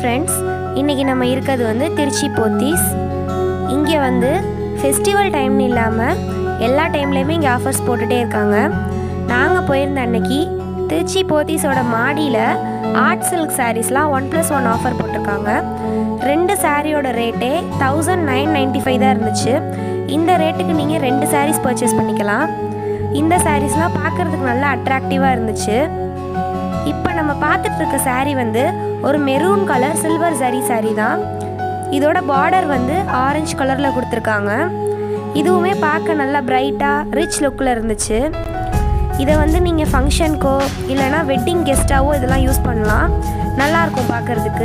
friends இன்றைக்கி நம்ம இருக்கிறது வந்து திருச்சி போத்தீஸ் இங்கே வந்து ஃபெஸ்டிவல் டைம்னு இல்லாமல் எல்லா டைம்லேயுமே இங்கே ஆஃபர்ஸ் போட்டுகிட்டே இருக்காங்க நாங்கள் போயிருந்த அன்னைக்கு திருச்சி போத்தீஸோட மாடியில் ஆர்ட் சில்க் சாரீஸ்லாம் ஒன் ப்ளஸ் ஒன் ஆஃபர் போட்டிருக்காங்க ரெண்டு சாரியோட ரேட்டே தௌசண்ட் நைன் நைன்ட்டி ஃபைவ் தான் இருந்துச்சு இந்த ரேட்டுக்கு நீங்கள் ரெண்டு சாரீஸ் பர்ச்சேஸ் பண்ணிக்கலாம் இந்த சாரீஸ்லாம் பார்க்குறதுக்கு நல்லா அட்ராக்டிவாக இருந்துச்சு இப்போ நம்ம பார்த்துட்டு இருக்க saree வந்து ஒரு maroon colour silver zari saree தான் இதோட பார்டர் வந்து ஆரஞ்சு கலரில் கொடுத்துருக்காங்க இதுவுமே பார்க்க நல்லா பிரைட்டாக ரிச் லுக்கில் இருந்துச்சு இதை வந்து நீங்கள் ஃபங்க்ஷனுக்கோ இல்லைனா வெட்டிங் கெஸ்ட்டாவோ இதெல்லாம் யூஸ் பண்ணலாம் நல்லாயிருக்கும் பார்க்குறதுக்கு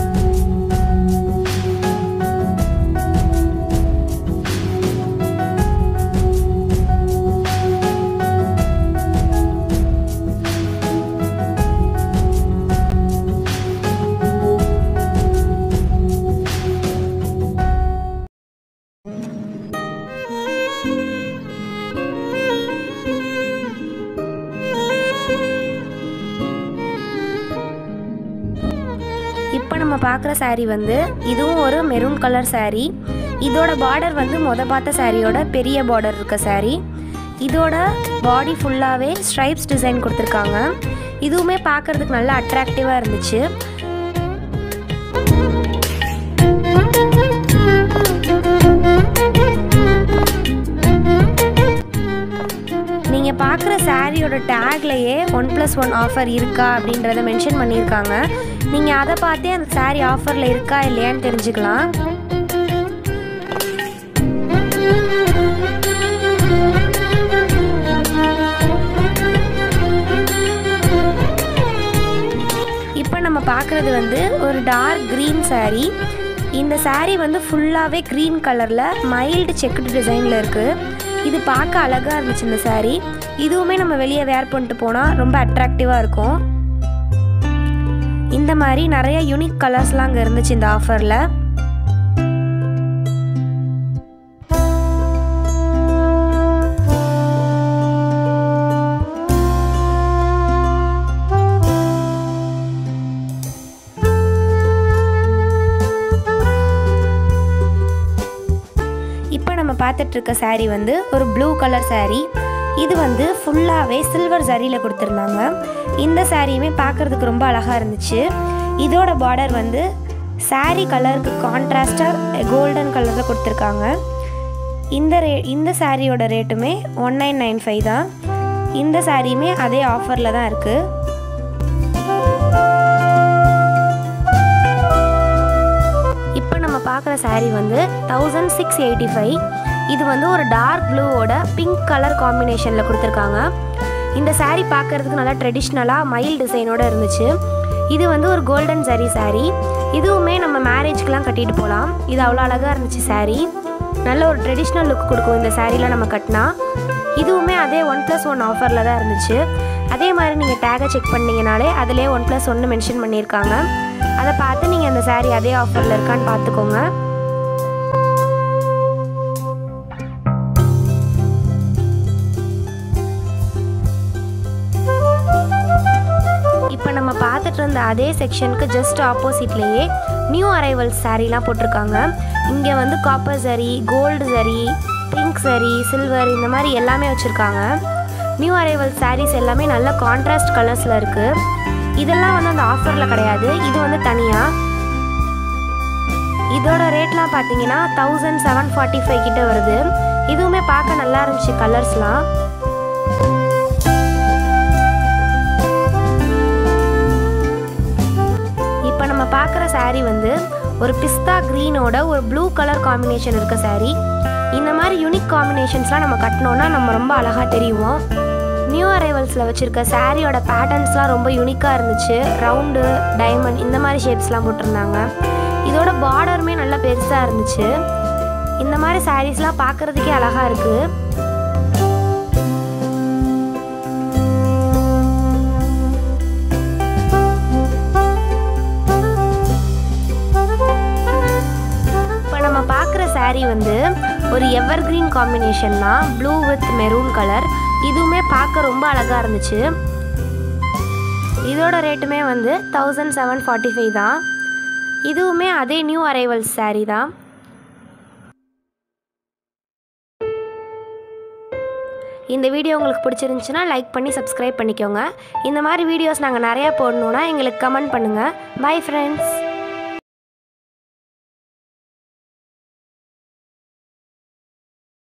இப்போ நம்ம பார்க்குற saree வந்து இதுவும் ஒரு மெரூன் கலர் saree இதோட பார்டர் வந்து மொத பார்த்த சாரியோட பெரிய பார்டர் இருக்க saree இதோட பாடி ஃபுல்லாகவே ஸ்ட்ரைப்ஸ் டிசைன் கொடுத்துருக்காங்க இதுவுமே பார்க்குறதுக்கு நல்லா அட்ராக்டிவாக இருந்துச்சு நீங்கள் பார்க்குற சாரியோட டேக்லையே ஒன் ப்ளஸ் ஒன் ஆஃபர் இருக்கா அப்படின்றத மென்ஷன் பண்ணியிருக்காங்க நீங்கள் அதை பார்த்தே அந்த saree ஆஃபரில் இருக்கா இல்லையான்னு தெரிஞ்சுக்கலாம் இப்போ நம்ம பார்க்குறது வந்து ஒரு டார்க் க்ரீன் saree இந்த saree வந்து ஃபுல்லாகவே க்ரீன் கலரில் மைல்டு செக்குடு டிசைனில் இருக்குது இது பார்க்க அழகாக இருந்துச்சு இந்த saree இதுவுமே நம்ம வெளியே வேர் பண்ணிட்டு போனால் ரொம்ப அட்ராக்டிவாக இருக்கும் இந்த மாதிரி நிறைய யூனிக் கலர்ஸ்லாம் அங்கே இருந்துச்சு இந்த ஆஃபரில் இப்போ நம்ம பார்த்துட்டு இருக்க saree வந்து ஒரு ப்ளூ கலர் saree இது வந்து ஃபுல்லாகவே சில்வர் சரியில் கொடுத்துருந்தாங்க இந்த சாரியுமே பார்க்குறதுக்கு ரொம்ப அழகாக இருந்துச்சு இதோட பார்டர் வந்து saree கலருக்கு கான்ட்ராஸ்டாக கோல்டன் கலரில் கொடுத்துருக்காங்க இந்த ரே இந்த சாரியோட ரேட்டுமே ஒன் நைன் நைன் ஃபைவ் தான் இந்த சாரியுமே அதே ஆஃபரில் தான் இருக்குது இப்போ நம்ம பார்க்குற saree வந்து தௌசண்ட் சிக்ஸ் எயிட்டி ஃபைவ் இது வந்து ஒரு டார்க் ப்ளூவோட பிங்க் கலர் காம்பினேஷனில் கொடுத்துருக்காங்க இந்த saree பார்க்குறதுக்கு நல்லா ட்ரெடிஷ்னலாக மயில் டிசைனோட இருந்துச்சு இது வந்து ஒரு கோல்டன் saree saree இதுவுமே நம்ம மேரேஜ்க்கெலாம் கட்டிட்டு போகலாம் இது அவ்வளோ அழகாக இருந்துச்சு saree நல்ல ஒரு ட்ரெடிஷ்னல் லுக் கொடுக்கும் இந்த சாரியில் நம்ம கட்டினா இதுவுமே அதே ஒன் ப்ளஸ் ஒன் ஆஃபரில் தான் இருந்துச்சு அதே மாதிரி நீங்கள் டேகை செக் பண்ணீங்கனாலே அதிலே ஒன் ப்ளஸ் ஒன்று மென்ஷன் பண்ணியிருக்காங்க அதை பார்த்து நீங்கள் அந்த saree அதே ஆஃபரில் இருக்கான்னு பார்த்துக்கோங்க இப்போ நம்ம பார்த்துட்டு இருந்த அதே செக்ஷனுக்கு ஜஸ்ட் ஆப்போசிட்லேயே நியூ அரைவல்ஸ் சாரீலாம் போட்டிருக்காங்க இங்கே வந்து காப்பர் சரி கோல்டு சரி பிங்க் சரி சில்வர் இந்த மாதிரி எல்லாமே வச்சுருக்காங்க நியூ அரைவல் sarees எல்லாமே நல்ல கான்ட்ராஸ்ட் கலர்ஸில் இருக்குது இதெல்லாம் வந்து அந்த ஆஃபரில் கிடையாது இது வந்து தனியாக இதோட ரேட்லாம் பார்த்தீங்கன்னா தௌசண்ட் செவன் ஃபார்ட்டி ஃபைவ் கிட்ட வருது இதுவுமே பார்க்க நல்லா இருந்துச்சு கலர்ஸ்லாம் இப்போ நம்ம பார்க்குற saree வந்து ஒரு பிஸ்தா க்ரீனோட ஒரு ப்ளூ கலர் காம்பினேஷன் இருக்க saree இந்த மாதிரி யூனிக் காம்பினேஷன்ஸ்லாம் நம்ம கட்டினோன்னா நம்ம ரொம்ப அழகாக தெரியுவோம் நியூ அரைவல்ஸில் வச்சுருக்க சாரியோட பேட்டர்ன்ஸ்லாம் ரொம்ப யூனிக்காக இருந்துச்சு ரவுண்டு டைமண்ட் இந்த மாதிரி ஷேப்ஸ்லாம் போட்டிருந்தாங்க இதோட பார்டருமே நல்லா பெருசாக இருந்துச்சு இந்த மாதிரி சாரீஸ்லாம் பார்க்குறதுக்கே அழகாக இருக்குது இப்போ நம்ம பார்க்குற saree வந்து ஒரு எவர் கிரீன் காம்பினேஷன் தான் ப்ளூ வித் மெரூன் கலர் இதுவுமே பார்க்க ரொம்ப அழகாக இருந்துச்சு இதோட ரேட்டுமே வந்து தௌசண்ட் செவன் ஃபார்ட்டி ஃபைவ் தான் இதுவுமே அதே நியூ அரைவல்ஸ் saree தான் இந்த வீடியோ உங்களுக்கு பிடிச்சிருந்துச்சுன்னா லைக் பண்ணி சப்ஸ்கிரைப் பண்ணிக்கோங்க இந்த மாதிரி வீடியோஸ் நாங்கள் நிறையா போடணுன்னா எங்களுக்கு கமெண்ட் பண்ணுங்கள் பை ஃப்ரெண்ட்ஸ்